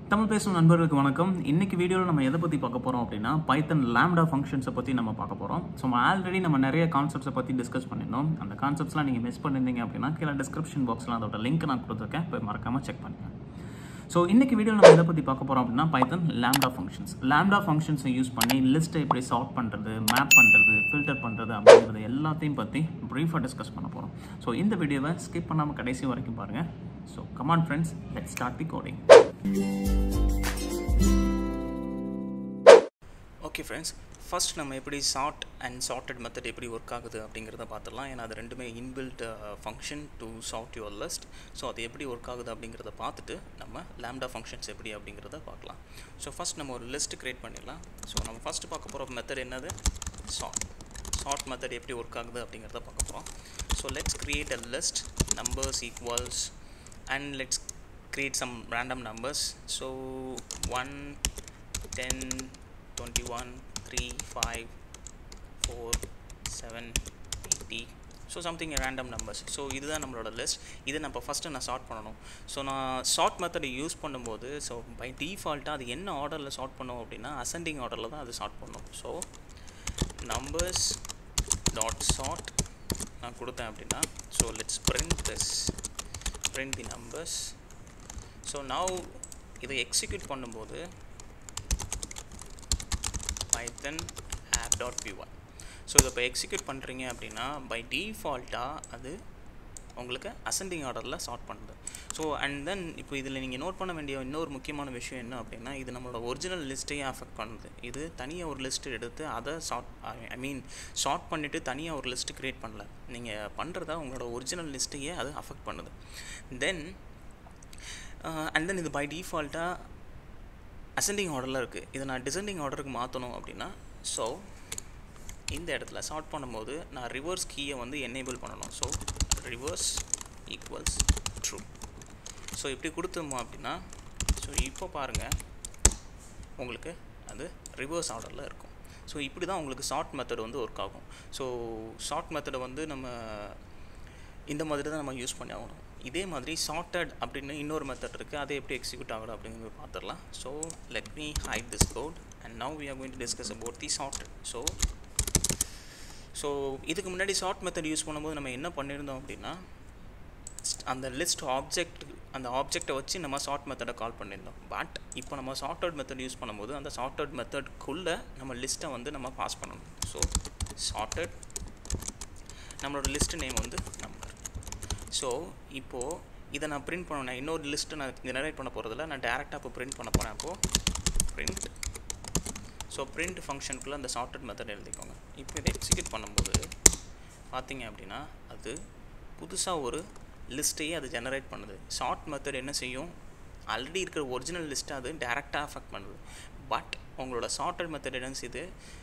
தமிழ் பேசும் நண்பர்களுக்கு வணக்கம் இன்னைக்கு வீடியோவில் நம்ம எதை பற்றி பார்க்க போகிறோம் அப்படின்னா பைத்தன் லேம்டா ஃபங்க்ஷன்ஸை பற்றி நம்ம பார்க்க போகிறோம் ஸோ ஆல்ரெடி நம்ம நிறைய கான்செப்ட்ஸை பற்றி டிஸ்கஸ் பண்ணியிருந்தோம் அந்த கான்செப்ட்ஸ்லாம் நீங்கள் மிஸ் பண்ணியிருந்தீங்க அப்படின்னா கீழே டிஸ்கிரிப்ஷன் பாக்ஸில் அதோட லிங்க் நான் கொடுத்துருக்கேன் போய் மறக்காமல் செக் பண்ணுங்கள் ஸோ இன்னைக்கு வீடியோ நம்ம எதை பற்றி பார்க்க போகிறோம் அப்படின்னா பைத்தன் லேம்டா ஃபங்க்ஷன்ஸ் லேம்டா ஃபங்க்ஷன்ஸை யூஸ் பண்ணி லிஸ்ட்டை எப்படி சார்ட் பண்ணுறது மேப் பண்ணுறது ஃபில்டர் பண்ணுறது அப்படிங்கிறது எல்லாத்தையும் பற்றி ப்ரீஃபாக டிஸ்கஸ் பண்ண போகிறோம் ஸோ இந்த வீடியோவை ஸ்கிப் பண்ணாமல் கடைசி வரைக்கும் பாருங்கள் so come on friends let start the coding okay friends first நம்ம எப்படி சார்ட் அண்ட் சார்ட்டட் மெத்தட் எப்படி ஒர்க் ஆகுது அப்படிங்கிறத பார்த்துடலாம் ஏன்னா அது ரெண்டுமே inbuilt function to sort your list so அது எப்படி ஒர்க் ஆகுது அப்படிங்கிறத பார்த்துட்டு நம்ம லேம்டா ஃபங்க்ஷன்ஸ் எப்படி அப்படிங்கிறத பார்க்கலாம் ஸோ ஃபஸ்ட் நம்ம ஒரு லிஸ்ட் க்ரியேட் பண்ணிடலாம் ஸோ நம்ம ஃபஸ்ட்டு பார்க்க போகிற மெத்தட் என்னது சார்ட் சார்ட் மெத்தட் எப்படி ஒர்க் ஆகுது அப்படிங்கிறத பார்க்க போகிறோம் so let's create a list numbers equals and let's create some random numbers so 1 10 21 3 5 4 7 80 so something random numbers so இதுதான் நம்மளோட லிஸ்ட் இதை நம்ம ஃபஸ்ட்டு நான் சார்ட் பண்ணணும் ஸோ நான் சார்ட் மெத்தடை யூஸ் பண்ணும்போது ஸோ பை டிஃபால்ட்டாக அது என்ன ஆர்டரில் சார்ட் பண்ணும் அப்படின்னா அசெண்டிங் ஆர்டரில் தான் அது சார்ட் பண்ணும் ஸோ நம்பர்ஸ் டாட் சார்ட் நான் கொடுத்தேன் அப்படின்னா so let's print this print the numbers so now இதை எக்ஸிக்யூட் பண்ணும்போது Python app dot P one so இதை இப்போ எக்ஸிக்யூட் பண்ணுறீங்க அப்படின்னா பை டிஃபால்ட்டாக அது உங்களுக்கு அசெண்டிங் ஆர்டரில் சார்ட் பண்ணுது ஸோ அண்ட் தென் இப்போ இதில் நீங்கள் நோட் பண்ண வேண்டிய இன்னொரு முக்கியமான விஷயம் என்ன அப்படின்னா இது நம்மளோட ஒரிஜினல் லிஸ்ட்டையே அஃபெக்ட் பண்ணுது இது தனியாக ஒரு லிஸ்ட்டு எடுத்து அதை சார்ட் ஐ மீன் சார்ட் பண்ணிவிட்டு தனியாக ஒரு லிஸ்ட்டு க்ரியேட் பண்ணல நீங்கள் பண்ணுறத உங்களோட ஒரிஜினல் லிஸ்ட்டையே அது அஃபெக்ட் பண்ணுது தென் அண்ட் தென் இது பை டிஃபால்ட்டாக அசெண்டிங் ஆர்டரில் இருக்குது இதை நான் டிசெண்டிங் ஆர்டருக்கு மாற்றணும் அப்படின்னா ஸோ இந்த இடத்துல சார்ட் பண்ணும்போது நான் ரிவர்ஸ் கீயை வந்து என்னேபிள் பண்ணணும் so reverse equals true so இப்படி கொடுத்தோமோ அப்படின்னா ஸோ இப்போ பாருங்கள் உங்களுக்கு அது ரிவர்ஸ் ஆர்டரில் இருக்கும் ஸோ இப்படி தான் உங்களுக்கு ஷார்ட் மெத்தட் வந்து ஒர்க் ஆகும் ஸோ ஷார்ட் மெத்தடை வந்து நம்ம இந்த மாதிரி தான் நம்ம யூஸ் பண்ணி ஆகணும் இதே மாதிரி சார்ட்டட் அப்படின்னு இன்னொரு மெத்தட் இருக்குது அதை எப்படி எக்ஸிக்யூட் ஆகணும் அப்படிங்கிறது பார்த்துடலாம் so let me hide this code and now we are going to discuss about the sorted so so இதுக்கு முன்னாடி ஷார்ட் மெத்தட் யூஸ் பண்ணும்போது நம்ம என்ன பண்ணியிருந்தோம் அப்படின்னா அந்த லிஸ்ட் ஆப்ஜெக்ட் அந்த ஆப்ஜெக்டை வச்சு நம்ம ஷார்ட் மெத்தடை கால் பண்ணியிருந்தோம் பட் இப்போ நம்ம சார்ட்டட் மெத்தட் யூஸ் பண்ணும்போது அந்த சார்ட்டட் மெத்தட்குள்ளே நம்ம லிஸ்ட்டை வந்து நம்ம பாஸ் பண்ணணும் ஸோ சார்ட்டட் நம்மளோட லிஸ்ட் நேம் வந்து நம்பர் ஸோ இப்போது இதை நான் பிரிண்ட் பண்ணணும் இன்னொரு லிஸ்ட்டு நான் ஜெனரேட் பண்ண போகிறதில்ல நான் டேரெக்டாக இப்போ பிரிண்ட் பண்ண போகிறேன் அப்போது பிரிண்ட் ஸோ பிரிண்ட் ஃபங்க்ஷனுக்குள்ளே அந்த சார்ட்டட் மெத்தட் எழுதிக்கோங்க இப்போ இதை எக்ஸிக்யூட் பண்ணும்போது பார்த்தீங்க அப்படின்னா அது புதுசாக ஒரு லிஸ்ட்டையே அது ஜெனரேட் பண்ணுது ஷார்ட் மெத்தட் என்ன செய்யும் ஆல்ரெடி இருக்கிற ஒரிஜினல் லிஸ்ட்டை அது டேரெக்டாக அஃபெக்ட் பண்ணுது பட் உங்களோட சார்ட்டட் மெத்தட் என்ன செய்யுது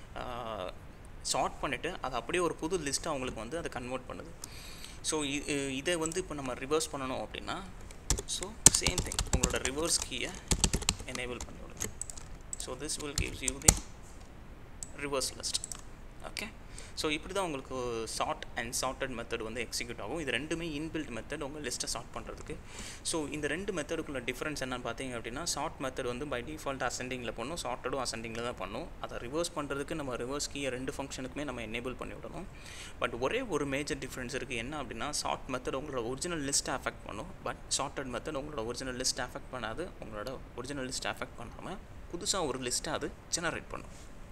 ஷார்ட் பண்ணிவிட்டு அது அப்படியே ஒரு புது லிஸ்ட்டை அவங்களுக்கு வந்து அதை கன்வெர்ட் பண்ணுது ஸோ இதை வந்து இப்போ நம்ம ரிவர்ஸ் பண்ணணும் அப்படின்னா ஸோ சேம் திங் உங்களோட ரிவர்ஸ் கீயை எனேபிள் பண்ணி விடுங்க so this will gives you the reverse list okay so இப்படி தான் உங்களுக்கு சார்ட் அண்ட் சார்ட்டட் மெத்தட் வந்து எக்ஸிக்யூட் ஆகும் இது ரெண்டுமே இன்பில்ட் மெத்தட் உங்கள் லிஸ்ட்டை சார்ட் பண்ணுறதுக்கு ஸோ இந்த ரெண்டு மெத்தடுக்குள்ள டிஃப்ரென்ஸ் என்னன்னு பார்த்தீங்க அப்படின்னா ஷார்ட் மெத்தட் வந்து பை டிஃபால்ட் அசெண்டிங்கில் பண்ணும் சார்ட்டடும் அசெண்டிங்கில் தான் பண்ணும் அதை ரிவர்ஸ் பண்ணுறதுக்கு நம்ம ரிவர்ஸ் கீயை ரெண்டு ஃபங்க்ஷனுக்குமே நம்ம எனேபிள் பண்ணி விடணும் பட் ஒரே ஒரு மேஜர் டிஃப்ரென்ஸ் இருக்குது என்ன அப்படின்னா ஷார்ட் மெத்தட் உங்களோட ஒரிஜினல் லிஸ்ட்டை அஃபெக்ட் பண்ணும் பட் சார்ட்டட் மெத்தட் உங்களோட ஒரிஜினல் லிஸ்ட் அஃபெக்ட் பண்ணாது உங்களோட ஒரிஜினல் லிஸ்ட் அஃபெக்ட் பண்ணாமல் புதுசாக ஒரு லிஸ்ட்டை அது ஜெனரேட் பண்ணும்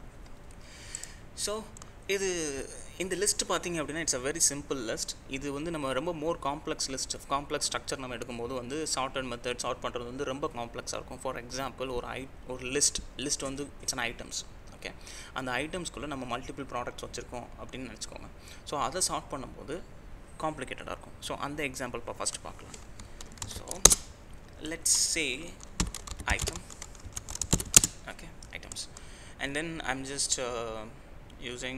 ஸோ இது இந்த லிஸ்ட் பார்த்தீங்க அப்படின்னா it's a very simple list இது வந்து நம்ம ரொம்ப more complex list complex structure நம்ம எடுக்கும்போது வந்து சார்ட் மெத்தட் சார்ட் பண்ணுறது வந்து ரொம்ப காம்ப்ளெக்ஸாக இருக்கும் ஃபார் எக்ஸாம்பிள் ஒரு ஐ ஒரு லிஸ்ட் லிஸ்ட் வந்து இட்ஸ் அன் ஐட்டம்ஸ் ஓகே அந்த ஐட்டம்ஸ்குள்ளே நம்ம மல்டிபிள் ப்ராடக்ட்ஸ் வச்சுருக்கோம் அப்படின்னு நினச்சிக்கோங்க ஸோ அதை சார்ட் பண்ணும்போது காம்ப்ளிகேட்டடாக இருக்கும் ஸோ அந்த எக்ஸாம்பிள் இப்போ ஃபஸ்ட் பார்க்கலாம் so let's say item okay items and then I'm just uh, using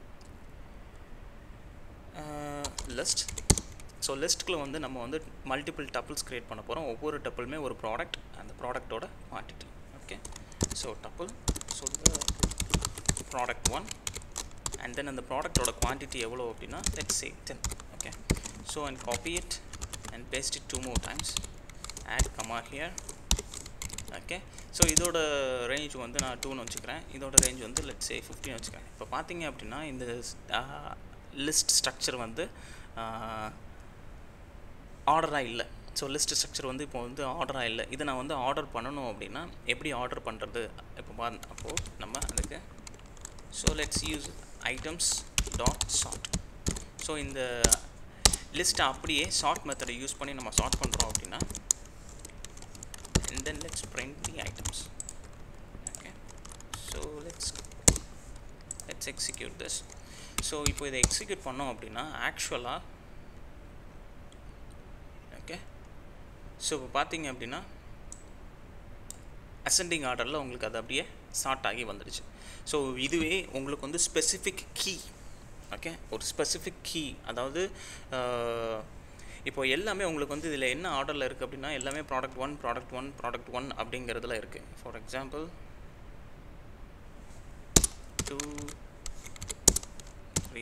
uh, list so லிஸ்ட்டுக்குள்ள வந்து நம்ம வந்து மல்டிபிள் டப்புள்ஸ் க்ரியேட் பண்ண போகிறோம் ஒவ்வொரு டப்புளுமே ஒரு ப்ராடக்ட் அந்த ப்ராடக்டோட quantity okay so double so product one and then அந்த ப்ராடக்டோட குவான்டிட்டி எவ்வளோ அப்படின்னா let's say ten okay so and copy it and paste it two more times add comma here okay so இதோட ரேஞ்ச் வந்து நான் டூன்னு வச்சுக்கிறேன் இதோட ரேஞ்ச் வந்து லெட்ஸ் சே ஃபிஃப்டின் வச்சுக்கிறேன் இப்போ பார்த்தீங்க அப்படின்னா இந்த லிஸ்ட் ஸ்ட்ரக்சர் வந்து ஆர்டராக இல்லை ஸோ லிஸ்ட் ஸ்ட்ரக்சர் வந்து இப்போ வந்து ஆர்டராக இல்லை இதை நான் வந்து ஆர்டர் பண்ணணும் அப்படின்னா எப்படி ஆர்டர் பண்ணுறது இப்போ பா அப்போது நம்ம அதுக்கு so let's use items dot sort so இந்த லிஸ்ட்டை அப்படியே சார்ட் மெத்தடை யூஸ் பண்ணி நம்ம சார்ட் பண்ணுறோம் அப்படின்னா and then let's print the items okay so let's let's execute this so இப்போ இதை எக்ஸிக்யூட் பண்ணோம் அப்படின்னா ஆக்சுவலாக ஓகே ஸோ இப்போ பார்த்தீங்க அப்படின்னா அசெண்டிங் ஆர்டரில் உங்களுக்கு அது அப்படியே ஸ்டார்ட் ஆகி வந்துடுச்சு ஸோ இதுவே உங்களுக்கு வந்து ஸ்பெசிஃபிக் கீ ஓகே ஒரு ஸ்பெசிஃபிக் கீ அதாவது இப்போ எல்லாமே உங்களுக்கு வந்து இதில் என்ன ஆர்டரில் இருக்குது அப்படின்னா எல்லாமே product one product one product one அப்படிங்கிறதுல இருக்குது for example two three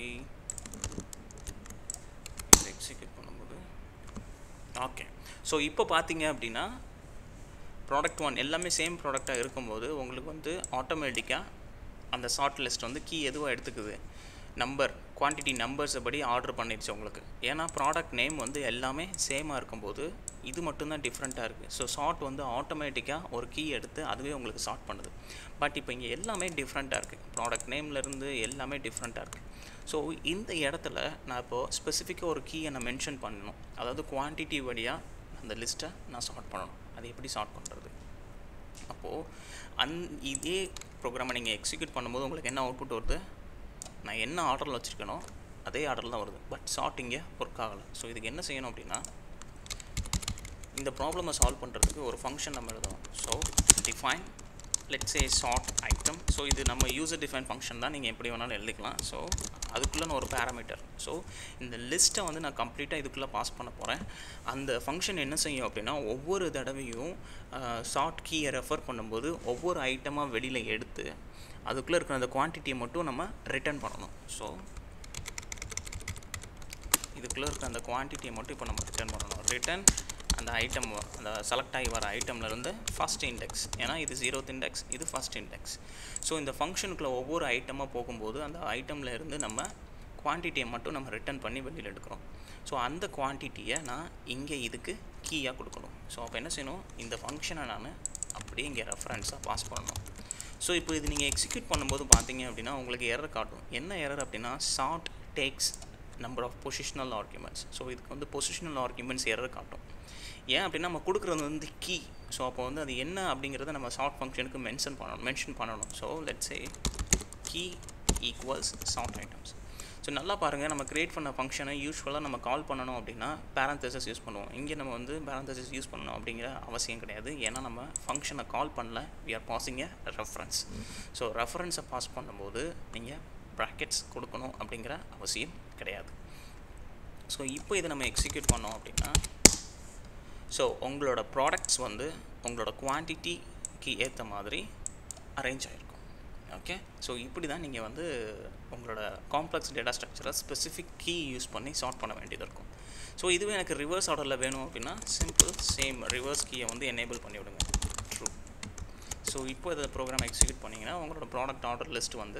execute பண்ணும்போது ஓகே ஸோ இப்போ பார்த்தீங்க அப்படின்னா ப்ராடக்ட் ஒன் எல்லாமே சேம் ப்ராடக்டாக இருக்கும்போது உங்களுக்கு வந்து ஆட்டோமேட்டிக்காக அந்த ஷார்ட் லிஸ்ட் வந்து கீ எதுவாக எடுத்துக்குது நம்பர் குவான்டிட்டி நம்பர்ஸை படி ஆர்டர் பண்ணிடுச்சு உங்களுக்கு ஏன்னா ப்ராடக்ட் நேம் வந்து எல்லாமே சேமாக இருக்கும்போது இது மட்டும்தான் டிஃப்ரெண்ட்டாக இருக்குது ஸோ ஷார்ட் வந்து ஆட்டோமேட்டிக்காக ஒரு கீ எடுத்து அதுவே உங்களுக்கு ஷார்ட் பண்ணுது பட் இப்போ இங்கே எல்லாமே டிஃப்ரெண்ட்டாக இருக்குது ப்ராடக்ட் நேம்லேருந்து எல்லாமே டிஃப்ரெண்ட்டாக இருக்குது ஸோ இந்த இடத்துல நான் இப்போது ஸ்பெசிஃபிக்காக ஒரு கீயை நான் மென்ஷன் பண்ணணும் அதாவது குவான்டிட்டி வழியாக அந்த லிஸ்ட்டை நான் ஷார்ட் பண்ணணும் அது எப்படி ஷார்ட் பண்ணுறது அப்போது அந் இதே ப்ரோக்ராமை நீங்கள் எக்ஸிக்யூட் பண்ணும்போது உங்களுக்கு என்ன அவுட்புட் வருது நான் என்ன ஆர்டரில் வச்சுருக்கனோ அதே ஆர்டரில் தான் வருது பட் ஷார்ட் இங்கே ஒர்க் ஆகலை ஸோ இதுக்கு என்ன செய்யணும் அப்படின்னா இந்த ப்ராப்ளமை சால்வ் பண்ணுறதுக்கு ஒரு ஃபங்க்ஷன் நம்ம எழுதணும் so define let's a short item so இது நம்ம யூசர் டிஃபைன் ஃபங்க்ஷன் தான் நீங்கள் எப்படி வேணாலும் எழுதிக்கலாம் ஸோ அதுக்குள்ளே ஒரு பேராமீட்டர் ஸோ இந்த லிஸ்ட்டை வந்து நான் கம்ப்ளீட்டாக இதுக்குள்ளே பாஸ் பண்ண போகிறேன் அந்த ஃபங்க்ஷன் என்ன செய்யும் அப்படின்னா ஒவ்வொரு தடவையும் ஷார்ட் கீயை ரெஃபர் பண்ணும்போது ஒவ்வொரு ஐட்டமாக வெளியில் எடுத்து அதுக்குள்ளே இருக்கிற அந்த குவான்டிட்டியை மட்டும் நம்ம ரிட்டர்ன் பண்ணணும் ஸோ இதுக்குள்ளே இருக்கிற அந்த குவான்டிட்டியை மட்டும் இப்போ நம்ம ரிட்டர்ன் பண்ணணும் ரிட்டர்ன் அந்த ஐட்டம் அந்த செலக்ட் ஆகி வர ஐட்டம்லேருந்து ஃபஸ்ட் இண்டெக்ஸ் ஏன்னா இது ஜீரோத் இண்டெக்ஸ் இது ஃபஸ்ட் இண்டெக்ஸ் ஸோ இந்த ஃபங்க்ஷனுக்குள்ளே ஒவ்வொரு ஐட்டமாக போகும்போது அந்த ஐட்டமில் இருந்து நம்ம குவான்டிட்டியை மட்டும் நம்ம ரிட்டர்ன் பண்ணி வெளியில் எடுக்கிறோம் ஸோ அந்த குவான்டிட்டியை நான் இங்கே இதுக்கு கீயாக கொடுக்கணும் ஸோ அப்போ என்ன செய்யணும் இந்த ஃபங்க்ஷனை நான் அப்படியே இங்கே ரெஃபரன்ஸாக பாஸ் பண்ணணும் ஸோ இப்போ இது நீங்கள் எக்ஸிக்யூட் பண்ணும்போது பார்த்தீங்க அப்படின்னா உங்களுக்கு எரர் காட்டும் என்ன எரர் அப்படின்னா short takes number of positional arguments so இதுக்கு வந்து பொசிஷனல் ஆர்குமெண்ட்ஸ் எரர் காட்டும் ஏன் அப்படின்னா நம்ம கொடுக்குறது வந்து கீ ஸோ அப்போ வந்து அது என்ன அப்படிங்கிறத நம்ம ஷார்ட் ஃபங்க்ஷனுக்கு மென்ஷன் பண்ணணும் மென்ஷன் பண்ணணும் so let's a key equals short items so நல்லா பாருங்கள் நம்ம க்ரியேட் பண்ண ஃபங்க்ஷனை யூஸ்வலாக நம்ம கால் பண்ணணும் அப்படின்னா பேரந்தசஸ் யூஸ் பண்ணுவோம் இங்கே நம்ம வந்து பேரந்தசஸ் யூஸ் பண்ணணும் அப்படிங்கிற அவசியம் கிடையாது ஏன்னா நம்ம ஃபங்க்ஷனை கால் பண்ணல we are passing a reference so ரெஃபரன்ஸை பாஸ் பண்ணும்போது நீங்கள் ப்ராக்கெட்ஸ் கொடுக்கணும் அப்படிங்கிற அவசியம் கிடையாது ஸோ இப்போ இதை நம்ம எக்ஸிக்யூட் பண்ணோம் அப்படின்னா ஸோ உங்களோட ப்ராடக்ட்ஸ் வந்து உங்களோட குவான்டிட்டிக்கு ஏற்ற மாதிரி அரேஞ்ச் ஆகிருக்கும் ஓகே ஸோ இப்படி தான் நீங்கள் வந்து உங்களோட காம்ப்ளெக்ஸ் டேட்டா ஸ்ட்ரக்சரை ஸ்பெசிஃபிக் கீ யூஸ் பண்ணி சார்ட் பண்ண வேண்டியது இருக்கும் ஸோ இதுவே எனக்கு ரிவர்ஸ் ஆர்டரில் வேணும் அப்படின்னா சிம்பிள் சேம் ரிவர்ஸ் கீயை வந்து எனேபிள் பண்ணி விடுங்க ட்ரூ ஸோ இப்போ இதை ப்ரோக்ராம் எக்ஸிக்யூட் பண்ணிங்கன்னா உங்களோட ப்ராடக்ட் ஆர்டர் லிஸ்ட் வந்து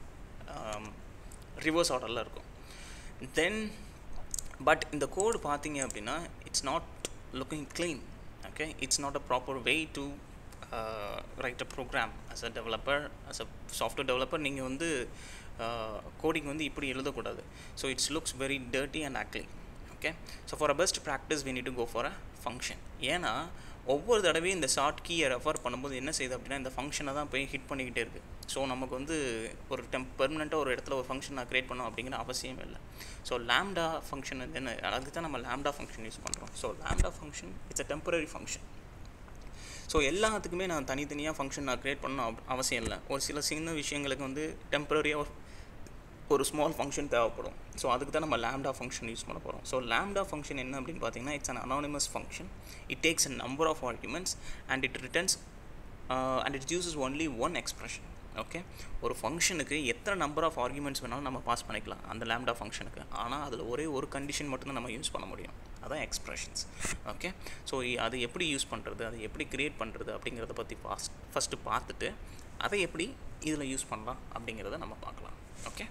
ரிவர்ஸ் ஆர்டரில் இருக்கும் தென் பட் இந்த கோடு பார்த்தீங்க அப்படின்னா it's not looking clean okay it's not a proper way to write a program as a developer as a software developer நீங்கள் வந்து கோடிங் வந்து இப்படி எழுதக்கூடாது so it's looks very dirty and ugly okay so for a best practice we need to go for a function ஏன்னா ஒவ்வொரு தடவையும் இந்த short கீயை ரெஃபர் பண்ணும்போது என்ன செய்யுது அப்படின்னா இந்த ஃபங்க்ஷனை தான் போய் ஹிட் பண்ணிக்கிட்டே இருக்குது ஸோ நமக்கு வந்து ஒரு டெம் பெர்மனெண்ட்டாக ஒரு இடத்துல ஒரு ஃபங்க்ஷன் நான் க்ரியேட் பண்ணோம் அப்படிங்கிற அவசியம் இல்லை ஸோ லேம்டா ஃபங்க்ஷன் வந்து என்ன அதுக்கு தான் நம்ம லேம்டா ஃபங்க்ஷன் யூஸ் பண்ணுறோம் so lambda function it's a temporary function so எல்லாத்துக்குமே நான் தனித்தனியாக ஃபங்க்ஷன் நான் க்ரியேட் பண்ணணும் அவசியம் இல்லை ஒரு சில சின்ன விஷயங்களுக்கு வந்து டெம்பரரியாக ஒரு ஸ்மால் ஃபங்க்ஷன் தேவைப்படும் ஸோ அதுக்கு தான் நம்ம லேம்டா ஃபங்க்ஷன் யூஸ் பண்ண போகிறோம் ஸோ லேம்டா ஃபங்க்ஷன் என்ன அப்படின்னு பார்த்தீங்கன்னா it's an anonymous function it takes a number of arguments and it returns and it uses only one expression okay ஒரு ஃபங்க்ஷனுக்கு எத்தனை நம்பர் ஆஃப் ஆர்குமெண்ட்ஸ் வேணாலும் நம்ம பாஸ் பண்ணிக்கலாம் அந்த லேம்டா ஃபங்க்ஷனுக்கு ஆனால் அதில் ஒரே ஒரு கண்டிஷன் மட்டும்தான் நம்ம யூஸ் பண்ண முடியும் அதான் எக்ஸ்ப்ரெஷன்ஸ் ஓகே ஸோ அது எப்படி யூஸ் பண்ணுறது அதை எப்படி க்ரியேட் பண்ணுறது அப்படிங்கிறத பற்றி ஃபாஸ்ட் ஃபஸ்ட்டு பார்த்துட்டு அதை எப்படி இதில் யூஸ் பண்ணலாம் அப்படிங்கிறத நம்ம பார்க்கலாம் okay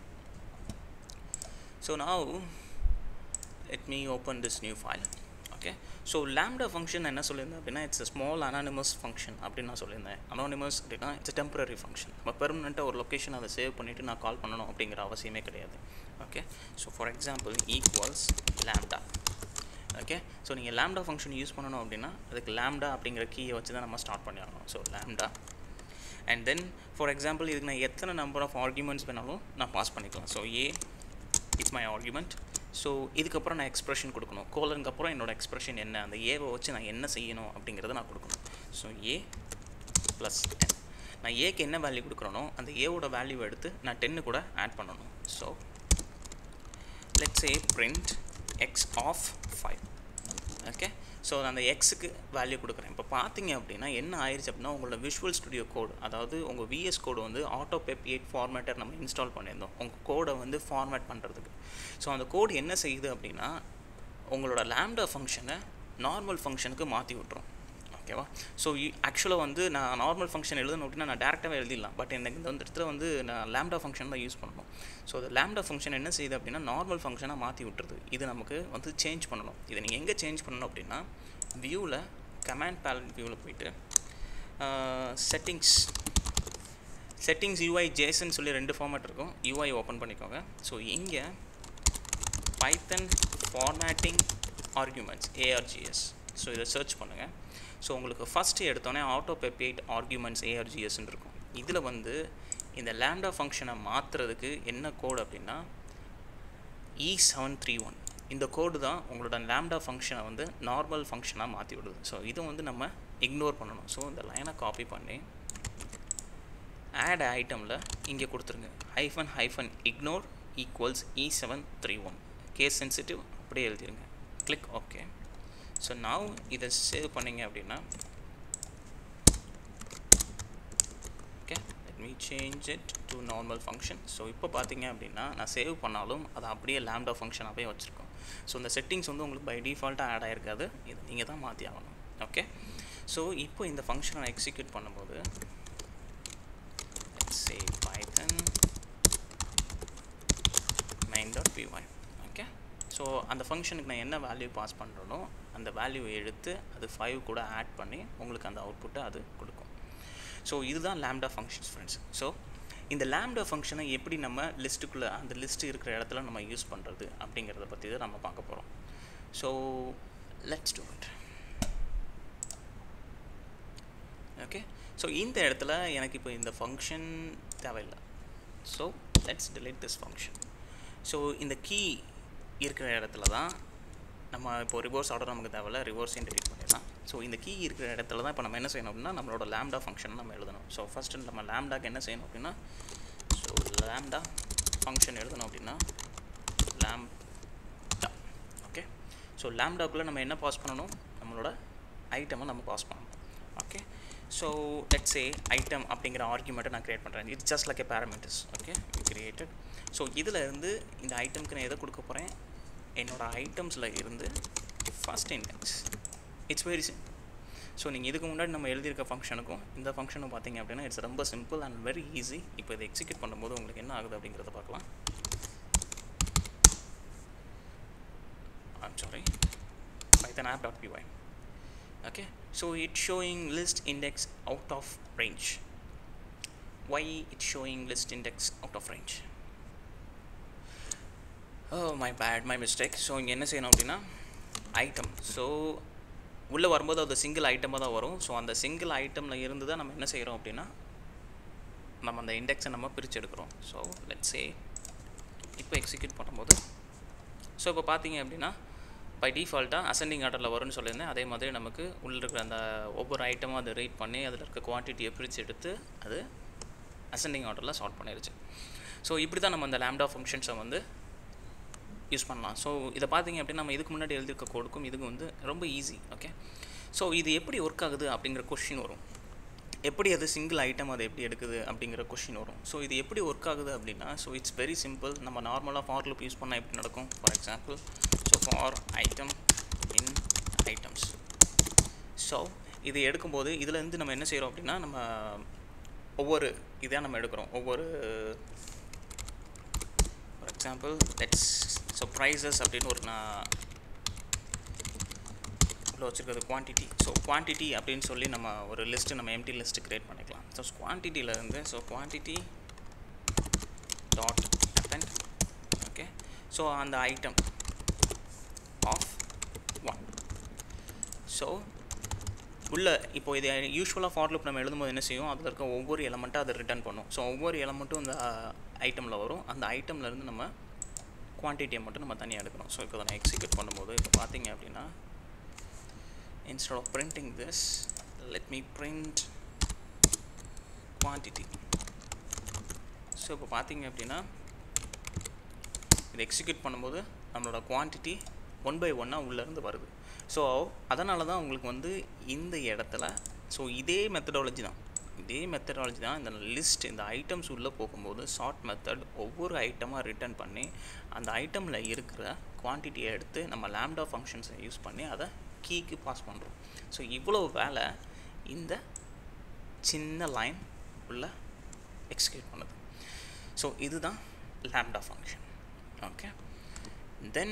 so now let me open this new file okay so lambda function என்ன சொல்லியிருந்தேன் அப்படின்னா இட்ஸ் ஸ்மால் anonymous ஃபங்க்ஷன் அப்படின்னு நான் சொல்லியிருந்தேன் anonymous அப்படின்னா இட்ஸ் டெம்பரரி ஃபங்க்ஷன் நம்ம பெர்மனெண்ட்டாக ஒரு லொக்கேஷன் அதை சேவ் பண்ணிவிட்டு நான் கால் பண்ணணும் அப்படிங்கிற அவசியமே கிடையாது okay so for example equals lambda okay so நீங்கள் lambda ஃபங்க்ஷன் யூஸ் பண்ணணும் அப்படின்னா அதுக்கு lambda அப்படிங்கிற கீயை வச்சு தான் நம்ம ஸ்டார்ட் பண்ணி ஆகணும் so lambda and then for example இதுக்கு நான் எத்தனை நம்பர் ஆஃப் ஆர்குமெண்ட்ஸ் வேணாலும் நான் பாஸ் பண்ணிக்கலாம் so a it's my argument so இதுக்கப்புறம் நான் எக்ஸ்ப்ரெஷன் கொடுக்கணும் கோலனுக்கு அப்புறம் என்னோட எக்ஸ்ப்ரெஷன் என்ன அந்த ஏவை வச்சு நான் என்ன செய்யணும் அப்படிங்கிறத நான் கொடுக்கணும் ஸோ ஏ ப்ளஸ் டென் நான் ஏக்கு என்ன வேல்யூ கொடுக்குறனோ அந்த ஏவோட வேல்யூ எடுத்து நான் டென்னு கூட ஆட் பண்ணணும் so let's a print x of five okay so அந்த எக்ஸுக்கு வேல்யூ கொடுக்குறேன் இப்போ பார்த்தீங்க அப்படின்னா என்ன ஆயிடுச்சு அப்படின்னா உங்களோட விஷுவல் ஸ்டுடியோ கோட் அதாவது உங்கள் விஎஸ் கோடு வந்து ஆட்டோ பெப் எயிட் ஃபார்மேட்டர் நம்ம இன்ஸ்டால் பண்ணியிருந்தோம் உங்கள் கோடை வந்து ஃபார்மேட் பண்ணுறதுக்கு ஸோ அந்த கோடு என்ன செய்யுது அப்படின்னா உங்களோட லேம்டா ஃபங்க்ஷனை நார்மல் ஃபங்க்ஷனுக்கு மாற்றி விட்ரும் ஓகேவா ஸோ ஆக்சுவலாக வந்து நான் நார்மல் ஃபங்க்ஷன் எழுதணும் அப்படின்னா நான் டேரெக்டாகவே எழுதிடலாம் பட் எனக்கு இந்த இடத்துல வந்து நான் லேம்டா ஃபங்க்ஷன் தான் யூஸ் பண்ணணும் ஸோ அந்த லேம்டா ஃபங்க்ஷன் என்ன செய்யுது அப்படின்னா நார்மல் ஃபங்க்ஷனாக மாற்றி விட்டுருது இது நமக்கு வந்து சேஞ்ச் பண்ணணும் இதை நீங்கள் எங்கே சேஞ்ச் பண்ணணும் அப்படின்னா வியூவில் கமாண்ட் பேலட் வியூவில் போயிட்டு செட்டிங்ஸ் செட்டிங்ஸ் யூஐ ஜேசன் சொல்லி ரெண்டு ஃபார்மேட் இருக்கும் யூஐ ஓப்பன் பண்ணிக்கோங்க ஸோ இங்கே Python formatting arguments ARGS so இதை சர்ச் பண்ணுங்கள் ஸோ உங்களுக்கு ஃபஸ்ட்டு எடுத்தோடனே ஆட்டோ பெப்பேட் ஆர்குமெண்ட்ஸ் ஏஆர்ஜிஎஸ்ன்னு இருக்கும் இதில் வந்து இந்த லேம்டா ஃபங்க்ஷனை மாற்றுறதுக்கு என்ன கோடு அப்படின்னா இ செவன் த்ரீ ஒன் இந்த கோடு தான் உங்களோட லேம்டா ஃபங்க்ஷனை வந்து நார்மல் ஃபங்க்ஷனாக மாற்றி விடுது ஸோ இதை வந்து நம்ம இக்னோர் பண்ணணும் ஸோ இந்த லைனை காப்பி பண்ணி ஆட் ஐட்டமில் இங்கே கொடுத்துருங்க hyphen hyphen ignore equals E seven three one case sensitive அப்படியே எழுதிருங்க கிளிக் ஓகே ஸோ நான் இதை சேவ் பண்ணிங்க அப்படின்னா okay let me change it to normal function so இப்போ பார்த்தீங்க அப்படின்னா நான் சேவ் பண்ணாலும் அதை அப்படியே லேம்டா ஃபங்க்ஷனாகவே வச்சுருக்கோம் ஸோ இந்த செட்டிங்ஸ் வந்து உங்களுக்கு பை டிஃபால்ட்டாக ஆட் ஆகிருக்காது இது நீங்கள் தான் மாற்றி ஆகணும் ஓகே ஸோ இப்போ இந்த ஃபங்க்ஷனை நான் எக்ஸிக்யூட் பண்ணும்போது say Python main dot PY okay so அந்த ஃபங்க்ஷனுக்கு நான் என்ன வேல்யூ பாஸ் பண்ணுறனோ அந்த வேல்யூவை எடுத்து அது ஃபைவ் கூட ஆட் பண்ணி உங்களுக்கு அந்த அவுட்புட்டை அது கொடுக்கும் ஸோ இதுதான் லேம்டா ஃபங்க்ஷன்ஸ் ஃப்ரெண்ட்ஸ் ஸோ இந்த லேம்டா ஃபங்க்ஷனை எப்படி நம்ம லிஸ்ட்டுக்குள்ளே அந்த லிஸ்ட் இருக்கிற இடத்துல நம்ம யூஸ் பண்ணுறது அப்படிங்கிறத பற்றி தான் நம்ம பார்க்க போகிறோம் so let's do it okay so இந்த இடத்துல எனக்கு இப்போ இந்த ஃபங்க்ஷன் தேவையில்லை so let's delete this function so இந்த கீ இருக்கிற இடத்துல தான் நம்ம இப்போ ரிவர்ஸ் ஆர்டர் நமக்கு தேவையில்ல ரிவர்ஸையும் delete பண்ணிடலாம் ஸோ இந்த கீ இருக்கிற இடத்துல தான் இப்போ நம்ம என்ன செய்யணும் அப்படின்னா நம்மளோட லேம்டா ஃபங்க்ஷன் நம்ம எழுதணும் ஸோ ஃபஸ்ட்டு நம்ம லேம்டாக்கு என்ன செய்யணும் அப்படின்னா ஸோ லேம்டா ஃபங்க்ஷன் எழுதணும் அப்படின்னா லேம்டா ஓகே ஸோ லேம்டாக்குள்ளே நம்ம என்ன பாஸ் பண்ணணும் நம்மளோட ஐட்டமை நம்ம பாஸ் பண்ணணும் okay so let's a item அப்படிங்கிற ஆர்குமெண்ட்டை நான் க்ரியேட் பண்ணுறேன் it's just like a parameters okay created so இதில் இருந்து இந்த ஐட்டம்க்கு நான் எதை கொடுக்க போகிறேன் என்னோடய ஐட்டம்ஸில் இருந்து first index it's very simple so நீங்கள் இதுக்கு முன்னாடி நம்ம எழுதியிருக்க ஃபங்க்ஷனுக்கும் இந்த ஃபங்க்ஷனும் பார்த்தீங்க அப்படின்னா இட்ஸ் ரொம்ப சிம்பிள் அண்ட் வெரி ஈஸி இப்போ இதை எக்ஸிக்யூட் பண்ணும்போது உங்களுக்கு என்ன ஆகுது அப்படிங்கிறத பார்க்கலாம் I'm sorry python app.py okay so it's showing list index out of range why it's showing list index out of range oh my bad my mistake so இங்கே என்ன செய்யணும் அப்படின்னா ஐட்டம் ஸோ உள்ளே வரும்போது அது சிங்கிள் ஐட்டமாக தான் வரும் ஸோ அந்த சிங்கிள் ஐட்டமில் இருந்து தான் நம்ம என்ன செய்கிறோம் அப்படின்னா நம்ம அந்த இண்டெக்ஸை நம்ம பிரித்து எடுக்கிறோம் ஸோ லெட்ஸ் சே இப்போ எக்ஸிக்யூட் பண்ணும்போது ஸோ இப்போ பார்த்தீங்க அப்படின்னா பை டிஃபால்ட்டாக அசெண்டிங் ஆர்டரில் வரும்னு சொல்லியிருந்தேன் அதே மாதிரி நமக்கு உள்ளே இருக்கிற அந்த ஒவ்வொரு ஐட்டமும் அதை ரீட் பண்ணி அதில் இருக்க குவான்டிட்டியை பிரித்து எடுத்து அது அசெண்டிங் ஆர்டரில் சார்ட் பண்ணிருச்சு ஸோ இப்படி தான் நம்ம அந்த லேம்டா ஃபங்க்ஷன்ஸை வந்து யூஸ் பண்ணலாம் ஸோ இதை பார்த்தீங்க அப்படின்னா நம்ம இதுக்கு முன்னாடி எழுதியிருக்க கோடுக்கும் இதுக்கு வந்து ரொம்ப ஈஸி ஓகே ஸோ இது எப்படி ஒர்க் ஆகுது அப்படிங்கிற கொஷின் வரும் எப்படி அது சிங்கிள் ஐட்டம் அது எப்படி எடுக்குது அப்படிங்கிற கொஷின் வரும் ஸோ இது எப்படி ஒர்க் ஆகுது அப்படின்னா ஸோ இட்ஸ் வெரி சிம்பிள் நம்ம நார்மலாக ஃபார் லூப் யூஸ் பண்ணால் எப்படி நடக்கும் for example so for item in items so இது எடுக்கும்போது இதுலேருந்து நம்ம என்ன செய்கிறோம் அப்படின்னா நம்ம ஒவ்வொரு இதாக நம்ம எடுக்கிறோம் ஒவ்வொரு for example let's so prices அப்படின்னு ஒரு நான் உள்ள வச்சுருக்கிறது குவான்டிட்டி ஸோ குவான்டிட்டி அப்படின்னு சொல்லி நம்ம ஒரு லிஸ்ட்டு நம்ம எம்டி லிஸ்ட்டு க்ரியேட் பண்ணிக்கலாம் ஸோ குவான்டிட்டியிலேருந்து so quantity dot append okay so அந்த ஐட்டம் ஆஃப் ஒன் ஸோ உள்ள இப்போ இது யூஸ்வலாக ஃபார் லூப் நம்ம எழுதும்போது என்ன செய்யும் அதில் இருக்க ஒவ்வொரு எலமெண்ட்டாக அதை ரிட்டர்ன் பண்ணும் ஸோ ஒவ்வொரு எலமெண்ட்டும் இந்த ஐட்டமில் வரும் அந்த ஐட்டம்லேருந்து நம்ம குவான்டிட்டியை மட்டும் நம்ம தனியாக எடுக்கணும் ஸோ இப்போ அதை நான் எக்ஸிக்யூட் பண்ணும்போது இப்போ பார்த்தீங்க அப்படின்னா instead of printing this let me print quantity so இப்போ பார்த்தீங்க அப்படின்னா இது எக்ஸிக்யூட் பண்ணும்போது நம்மளோட குவான்டிட்டி ஒன் பை ஒன்னாக உள்ளேருந்து வருது ஸோ அதனால தான் உங்களுக்கு வந்து இந்த இடத்துல ஸோ இதே மெத்தடாலஜி தான் இதே மெத்தடாலஜி தான் இந்த லிஸ்ட் இந்த ஐட்டம்ஸ் உள்ளே போகும்போது ஷார்ட் மெத்தட் ஒவ்வொரு ஐட்டமாக ரிட்டர்ன் பண்ணி அந்த ஐட்டமில் இருக்கிற குவான்டிட்டியை எடுத்து நம்ம லேம்டா ஃபங்க்ஷன்ஸை யூஸ் பண்ணி அதை கீக்கு பாஸ் பண்ணுறோம் ஸோ இவ்வளோ வேலை இந்த சின்ன லைன் உள்ள எக்ஸிக்யூட் பண்ணுது ஸோ இதுதான் lambda function okay then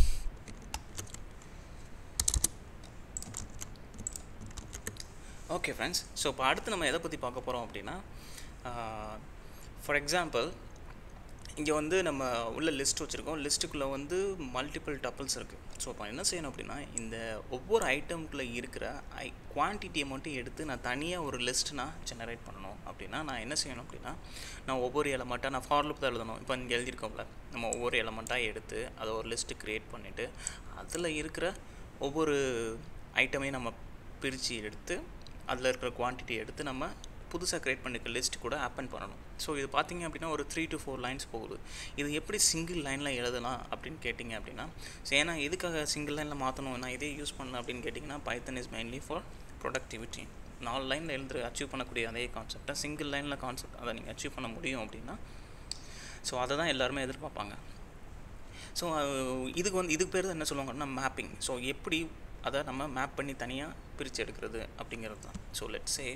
okay friends so இப்போ அடுத்து நம்ம எதை பற்றி பார்க்க போகிறோம் அப்படின்னா ஃபார் எக்ஸாம்பிள் இங்கே வந்து நம்ம உள்ள லிஸ்ட் வச்சுருக்கோம் லிஸ்ட்டுக்குள்ளே வந்து மல்டிபிள் டப்பிள்ஸ் இருக்குது ஸோ இப்போ என்ன செய்யணும் அப்படின்னா இந்த ஒவ்வொரு ஐட்டம்குள்ளே இருக்கிற ஐ குவான்டிட்டியை மட்டும் எடுத்து நான் தனியாக ஒரு லிஸ்ட் நான் ஜெனரேட் பண்ணணும் அப்படின்னா நான் என்ன செய்யணும் அப்படின்னா நான் ஒவ்வொரு எலமெண்ட்டாக நான் ஃபார்லுப் தான் எழுதணும் இப்போ இங்கே எழுதியிருக்கோம்ல நம்ம ஒவ்வொரு எலமெண்ட்டாக எடுத்து அதை ஒரு லிஸ்ட்டு க்ரியேட் பண்ணிவிட்டு அதில் இருக்கிற ஒவ்வொரு ஐட்டமையும் நம்ம பிரித்து எடுத்து அதில் இருக்கிற குவான்டிட்டி எடுத்து நம்ம புதுசாக க்ரியேட் பண்ணிருக்க லிஸ்ட் கூட ஆப்பன் பண்ணணும் ஸோ இது பார்த்தீங்க அப்படின்னா ஒரு த்ரீ டு ஃபோர் லைன்ஸ் போகுது இது எப்படி சிங்கிள் லைனில் எழுதலாம் அப்படின்னு கேட்டிங்க அப்படின்னா ஸோ ஏன்னா எதுக்காக சிங்கிள் லைனில் மாற்றணும் நான் இதே யூஸ் பண்ணேன் அப்படின்னு கேட்டிங்கன்னா Python is mainly for productivity நாலு லைனில் எழுது அச்சீவ் பண்ணக்கூடிய அதே கான்செப்டை சிங்கிள் லைனில் கான்செப்ட் அதை நீங்கள் அச்சீவ் பண்ண முடியும் அப்படின்னா ஸோ அதை தான் எல்லாருமே எதிர்பார்ப்பாங்க ஸோ இதுக்கு வந்து இதுக்கு பேர் என்ன சொல்லுவாங்கன்னா மேப்பிங் ஸோ எப்படி அதை நம்ம மேப் பண்ணி தனியாக பிரித்து எடுக்கிறது அப்படிங்கிறது தான் so let's say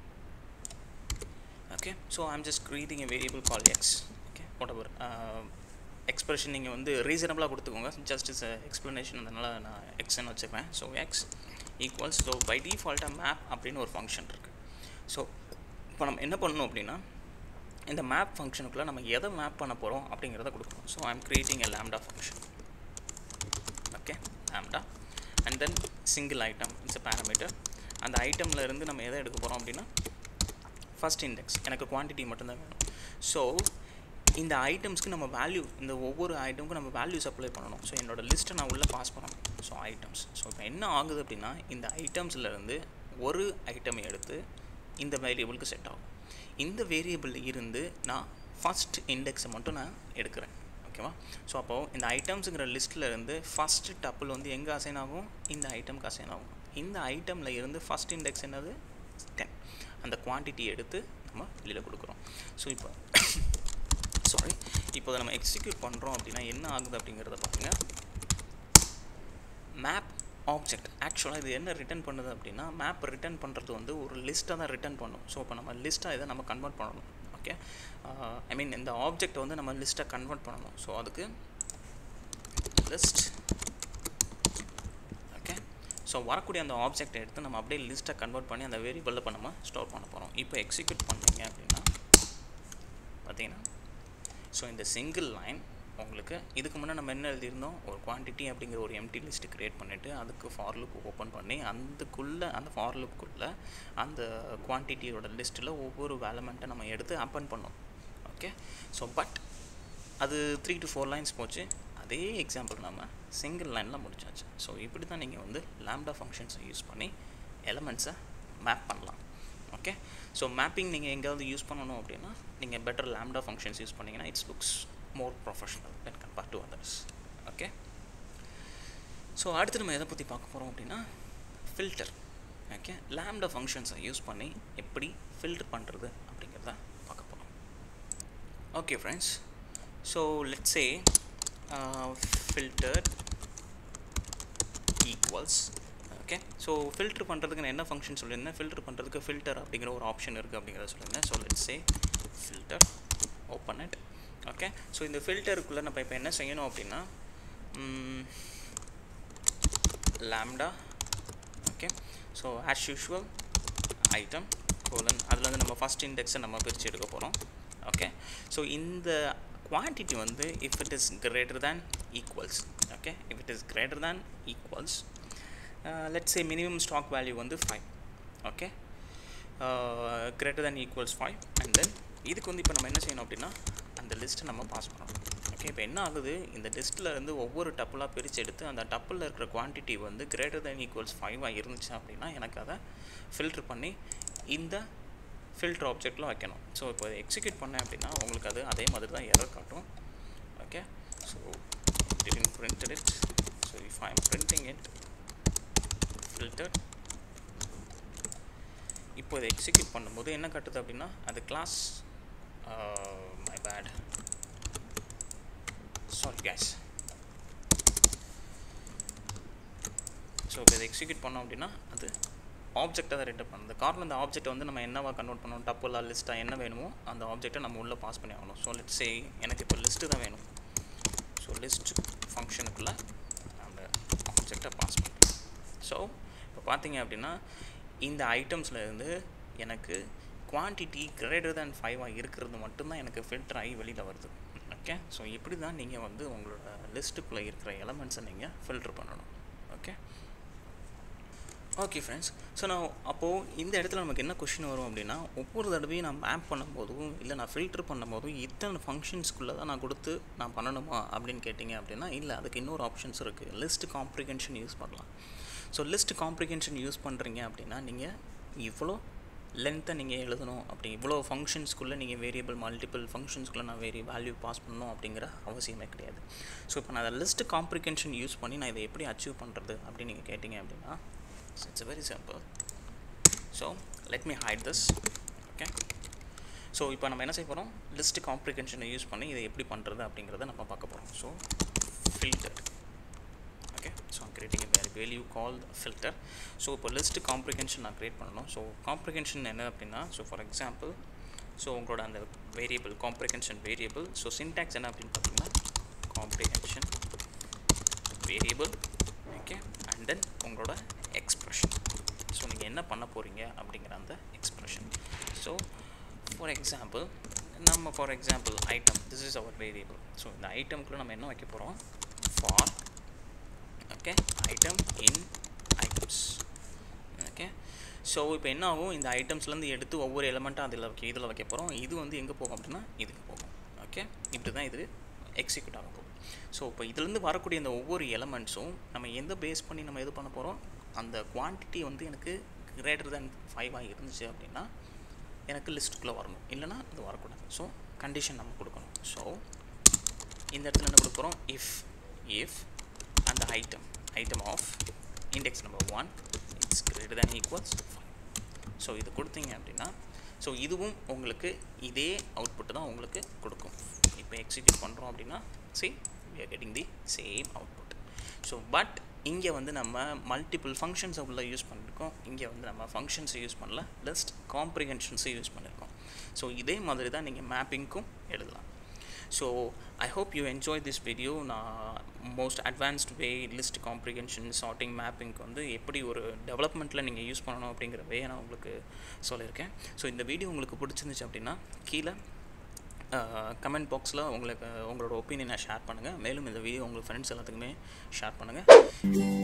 okay so i'm just creating a variable called x okay whatever uh, expression நீங்கள் வந்து ரீசனபிளாக கொடுத்துக்கோங்க ஜஸ்ட் இஸ் எக்ஸ்ப்ளனேஷன் அதனால் நான் எக்ஸ்ன்னு வச்சுருவேன் so x equals so by டிஃபால்ட்டாக மேப் அப்படின்னு ஒரு ஃபங்க்ஷன் இருக்குது ஸோ இப்போ நம்ம என்ன பண்ணணும் அப்படின்னா இந்த மேப் ஃபங்க்ஷனுக்குள்ளே நம்ம எதை மேப் பண்ண போகிறோம் அப்படிங்கிறத கொடுக்கணும் so I'm creating a lambda function okay lambda and then single item it's a parameter அந்த ஐட்டமில் இருந்து நம்ம எதை எடுக்க போகிறோம் அப்படின்னா ஃபஸ்ட் இண்டெக்ஸ் எனக்கு குவான்டிட்டி மட்டும்தான் வேணும் ஸோ இந்த ஐட்டம்ஸ்க்கு நம்ம வேல்யூ இந்த ஒவ்வொரு ஐட்டமுக்கும் நம்ம வேல்யூ சப்ளை பண்ணணும் ஸோ என்னோடய லிஸ்ட்டை நான் உள்ளே பாஸ் பண்ணணும் ஸோ ஐட்டம்ஸ் ஸோ இப்போ என்ன ஆகுது அப்படின்னா இந்த ஐட்டம்ஸ்லேருந்து ஒரு ஐட்டமை எடுத்து இந்த வேரியபிளுக்கு செட் ஆகும் இந்த வேரியபிள் இருந்து நான் ஃபஸ்ட் இண்டெக்ஸை மட்டும் நான் எடுக்கிறேன் ஓகேவா ஸோ அப்போது இந்த ஐட்டம்ஸுங்கிற லிஸ்ட்டில் இருந்து ஃபஸ்ட்டு டப்பிள் வந்து எங்கே அசைன் ஆகும் இந்த ஐட்டம்க்கு அசைன் ஆகும் இந்த ஐட்டமில் இருந்து ஃபஸ்ட் இண்டெக்ஸ் என்னது டென் அந்த குவான்டிட்டி எடுத்து நம்ம வெளியில் கொடுக்குறோம் ஸோ இப்போ சாரி இப்போ அதை நம்ம எக்ஸிக்யூட் பண்ணுறோம் அப்படின்னா என்ன ஆகுது அப்படிங்கிறத பாருங்கள் மேப் ஆப்ஜெக்ட் ஆக்சுவலாக இது என்ன ரிட்டர்ன் பண்ணுது அப்படின்னா மேப் ரிட்டர்ன் பண்ணுறது வந்து ஒரு லிஸ்ட்டாக தான் ரிட்டர்ன் பண்ணும் ஸோ இப்போ நம்ம லிஸ்ட்டாக இதை நம்ம கன்வெர்ட் பண்ணணும் ஓகே ஐ மீன் இந்த ஆப்ஜெக்டை வந்து நம்ம லிஸ்ட்டாக கன்வெர்ட் பண்ணணும் ஸோ அதுக்கு லிஸ்ட் ஓகே ஸோ வரக்கூடிய அந்த ஆப்ஜெக்டை எடுத்து நம்ம அப்படியே லிஸ்ட்டை கன்வெர்ட் பண்ணி அந்த வேரியபிளில் இப்போ நம்ம ஸ்டோர் பண்ண போகிறோம் இப்போ எக்ஸிக்யூட் பண்ணீங்க அப்படின்னா பார்த்தீங்கன்னா ஸோ இந்த சிங்கிள் லைன் உங்களுக்கு இதுக்கு முன்னே நம்ம என்ன எழுதியிருந்தோம் ஒரு குவான்டிட்டி அப்படிங்கிற ஒரு எம்டி லிஸ்ட்டு க்ரியேட் பண்ணிவிட்டு அதுக்கு ஃபார் லுக் ஓப்பன் பண்ணி அதுக்குள்ளே அந்த ஃபார் லுக்குள்ளே அந்த குவான்டிட்டியோட லிஸ்ட்டில் ஒவ்வொரு வேலமெண்ட்டை நம்ம எடுத்து அப்பன் பண்ணோம் ஓகே ஸோ பட் அது த்ரீ டு ஃபோர் லைன்ஸ் போச்சு அதே எக்ஸாம்பிள் நம்ம சிங்கிள் லைனில் முடிச்சாச்சு ஸோ இப்படி தான் நீங்கள் வந்து லேம்டா ஃபங்க்ஷன்ஸை யூஸ் பண்ணி எலமெண்ட்ஸை மேப் பண்ணலாம் ஓகே ஸோ மேப்பிங் நீங்கள் எங்கேயாவது யூஸ் பண்ணணும் அப்படின்னா நீங்கள் பெட்டர் லேம்டா ஃபங்க்ஷன்ஸ் யூஸ் பண்ணிங்கன்னா it's looks more professional then compare to others okay so அடுத்து நம்ம எதை பற்றி பார்க்க போகிறோம் அப்படின்னா ஃபில்டர் ஓகே லேம்டா ஃபங்க்ஷன்ஸை யூஸ் பண்ணி எப்படி ஃபில்டர் பண்ணுறது அப்படிங்கிறத பார்க்க போகிறோம் okay friends so let's say filter equals okay so filter பண்ணுறதுக்கு நான் என்ன ஃபங்க்ஷன் சொல்லியிருந்தேன் ஃபில்டர் பண்ணுறதுக்கு ஃபில்டர் அப்படிங்கிற ஒரு ஆப்ஷன் இருக்குது அப்படிங்கிறத சொல்லியிருந்தேன் so let's say filter open it okay so இந்த ஃபில்டருக்குள்ளே நம்ம இப்போ என்ன செய்யணும் அப்படின்னா lambda okay so as usual item colon அதில் வந்து நம்ம ஃபஸ்ட் இண்டெக்ஸை நம்ம பிரித்து எடுக்க போகிறோம் ஓகே ஸோ இந்த குவான்டிட்டி வந்து if it is greater than equals okay if it is greater than equals let's a minimum stock value வந்து five okay greater than equals five and then இதுக்கு வந்து இப்போ நம்ம என்ன செய்யணும் அப்படின்னா அந்த லிஸ்ட்டை நம்ம பாஸ் பண்ணணும் ஓகே இப்போ என்ன ஆகுது இந்த லிஸ்ட்டில் இருந்து ஒவ்வொரு டப்புளாக பிரித்து எடுத்து அந்த டப்பில் இருக்கிற குவான்டிட்டி வந்து கிரேட்டர் தேன் ஈக்குவல்ஸ் ஃபைவாக இருந்துச்சு அப்படின்னா எனக்கு அதை ஃபில்ட்ரு பண்ணி இந்த ஃபில்டர் ஆப்ஜெக்டில் வைக்கணும் ஸோ இப்போ எக்ஸிக்யூட் பண்ணேன் அப்படின்னா உங்களுக்கு அது அதே மாதிரி தான் எரர் காட்டும் okay so didn't printed it so if I'm printing it filtered இப்போ இதை எக்ஸிக்யூட் பண்ணும்போது என்ன காட்டுது அப்படின்னா அது class my bad sorry case so இப்போ இதை எக்ஸிக்யூட் பண்ணோம் அப்படின்னா அது ஆப்ஜெக்டை தான் ரிட்டர் பண்ணுது காரணம் இந்த ஆப்ஜெக்ட்டை வந்து நம்ம என்னவா கன்வெர்ட் பண்ணணும் டப்புலா லிஸ்ட்டாக என்ன வேணுமோ அந்த ஆப்ஜெக்ட்டை நம்ம உள்ளே பாஸ் பண்ணி ஆகணும் ஸோ லெட் சே எனக்கு இப்போ லிஸ்ட்டு தான் வேணும் ஸோ லிஸ்ட் ஃபங்க்ஷனுக்குள்ளே அந்த ஆப்ஜெக்டை பாஸ் பண்ணுறேன் ஸோ இப்போ பார்த்தீங்க அப்படின்னா இந்த ஐட்டம்ஸில் இருந்து எனக்கு குவான்டிட்டி கிரேட்டர் தேன் ஃபைவாக இருக்கிறது மட்டும்தான் எனக்கு ஃபில்டர் ஆகி வெளியில் வருது ஓகே ஸோ இப்படி தான் நீங்கள் வந்து உங்களோட லிஸ்ட்டுக்குள்ளே இருக்கிற எலமெண்ட்ஸை நீங்கள் ஃபில்டர் பண்ணணும் ஓகே ஓகே ஃப்ரெண்ட்ஸ் ஸோ நான் அப்போது இந்த இடத்துல நமக்கு என்ன கொஷின் வரும் அப்படின்னா ஒவ்வொரு தடவையும் நான் மேப் பண்ணும்போதும் இல்லை நான் ஃபில்டர் பண்ணும்போதும் இத்தனை ஃபங்க்ஷன்ஸ்குள்ளே தான் நான் கொடுத்து நான் பண்ணணுமா அப்படின்னு கேட்டிங்க அப்படின்னா இல்லை அதுக்கு இன்னொரு ஆப்ஷன்ஸ் இருக்குது லிஸ்ட் காம்ப்ரிகென்ஷன் யூஸ் பண்ணலாம் ஸோ லிஸ்ட் காம்ப்ரிகென்ஷன் யூஸ் பண்ணுறீங்க அப்படின்னா நீங்கள் இவ்வளோ லென்த்தை நீங்கள் எழுதணும் அப்படி இவ்வளோ ஃபங்க்ஷன்ஸ்குள்ளே நீங்கள் வேரியபிள் மல்டிபிள் ஃபங்க்ஷன்ஸ்குள்ளே நான் வேரிய வேல்யூ பாஸ் பண்ணணும் அப்படிங்கிற அவசியமே கிடையாது ஸோ இப்போ நான் அதை லிஸ்ட் காம்ப்ரிகென்ஷன் யூஸ் பண்ணி நான் இதை எப்படி அச்சீவ் பண்ணுறது அப்படின்னு நீங்கள் கேட்டிங்க அப்படின்னா it's very simple so let me hide this okay so இப்போ நம்ம என்ன செய்ய போகிறோம் லிஸ்ட் காம்ப்ரிகென்ஷனை யூஸ் பண்ணி இதை எப்படி பண்ணுறது அப்படிங்கிறத நம்ம பார்க்க போகிறோம் so filter okay so I'm creating a val- value called filter so இப்போ லிஸ்ட் காம்ப்ரிகென்ஷன் நான் க்ரியேட் பண்ணணும் ஸோ காம்ப்ரிகென்ஷன் என்ன அப்படின்னா ஸோ ஃபார் எக்ஸாம்பிள் ஸோ உங்களோட அந்த variable comprehension variable so syntax என்ன அப்படின்னு பார்த்தீங்கன்னா comprehension variable okay and then உங்களோட எக்ஸ்ப்ரெஷன் ஸோ நீங்கள் என்ன பண்ண போகிறீங்க அப்படிங்கிற அந்த எக்ஸ்ப்ரெஷன் ஸோ ஃபார் எக்ஸாம்பிள் நம்ம for example item this is our variable so இந்த ஐட்டம்குள்ளே நம்ம என்ன வைக்க போகிறோம் for okay item in items okay so இப்போ என்ன ஆகும் இந்த ஐட்டம்ஸ்லேருந்து எடுத்து ஒவ்வொரு எலமெண்ட்டாக அதில் வைக்க இதில் வைக்க போகிறோம் இது வந்து எங்கே போகும் அப்படின்னா இதுக்கு போகும் ஓகே இப்படி தான் இது எக்ஸிக்யூட் ஆக போகும் ஸோ இப்போ இதுலேருந்து வரக்கூடிய இந்த ஒவ்வொரு எலமெண்ட்ஸும் நம்ம எந்த பேஸ் பண்ணி நம்ம இது பண்ண போகிறோம் அந்த குவான்டிட்டி வந்து எனக்கு கிரேட்டர் தேன் ஃபைவாக இருந்துச்சு அப்படின்னா எனக்கு லிஸ்ட்டுக்குள்ளே வரணும் இல்லைனா இது வரக்கூடாது ஸோ கண்டிஷன் நம்ம கொடுக்கணும் ஸோ இந்த இடத்துல என்ன கொடுக்குறோம் இஃப் இஃப் அந்த item item of index number one it's greater than equals so இது கொடுத்தீங்க அப்படின்னா ஸோ இதுவும் உங்களுக்கு இதே அவுட்புட் தான் உங்களுக்கு கொடுக்கும் இப்போ எக்ஸிக்யூட் பண்ணுறோம் அப்படின்னா see we are getting the same output so but இங்கே வந்து நம்ம மல்டிபிள் ஃபங்க்ஷன்ஸை உள்ள யூஸ் பண்ணியிருக்கோம் இங்கே வந்து நம்ம ஃபங்க்ஷன்ஸை யூஸ் பண்ணல லிஸ்ட் காம்ப்ரிஹென்ஷன்ஸை யூஸ் பண்ணியிருக்கோம் ஸோ இதே மாதிரி தான் நீங்கள் மேப்பிங்க்கும் எழுதலாம் so I hope you enjoy this video நான் most advanced way list comprehension sorting மேப்பிங்க்கு வந்து எப்படி ஒரு டெவலப்மெண்ட்டில் நீங்கள் யூஸ் பண்ணணும் அப்படிங்கிற வே நான் உங்களுக்கு சொல்லியிருக்கேன் ஸோ இந்த வீடியோ உங்களுக்கு பிடிச்சிருந்துச்சு அப்படின்னா கீழே கமெண்ட் பாக்ஸில் உங்களுக்கு உங்களோட ஒப்பீனியனை ஷேர் பண்ணுங்கள் மேலும் இந்த வீடியோ உங்கள் ஃப்ரெண்ட்ஸ் எல்லாத்துக்குமே ஷேர் பண்ணுங்கள்